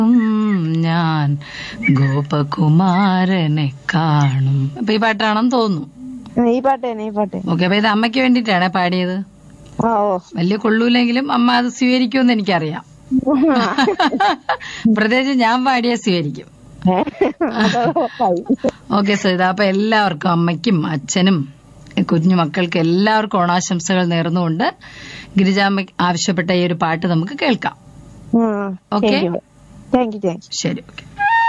ഞാൻ ഗോപകുമാരനെ കാണും അപ്പൊ ഈ പാട്ടാണെന്ന് തോന്നുന്നു ഈ പാട്ട് തന്നെ ഈ പാട്ട് തന്നെ. ഓക്കെ അപ്പൊ ഇത് അമ്മയ്ക്ക് വേണ്ടിയിട്ടാണ് പാടിയത് ആ ഓ വലിയ കൊള്ളൂലെങ്കിലും അമ്മ അത് സ്വീകരിക്കുമെന്ന് എനിക്കറിയാം പ്രത്യേകിച്ച് ഞാൻ പാടിയ സ്വീകരിക്കും അത് ഉറപ്പായി. ഓക്കെ സരിത അപ്പൊ എല്ലാവർക്കും അമ്മയ്ക്കും അച്ഛനും കുഞ്ഞു മക്കൾക്ക് എല്ലാവർക്കും ഓണാശംസകൾ നേർന്നുകൊണ്ട് ഗിരിജാമ്മ ആവശ്യപ്പെട്ട ഈ ഒരു പാട്ട് നമുക്ക് കേൾക്കാം ഉം. Okay. Thank you thank you thank you ശരി ഓക്കെ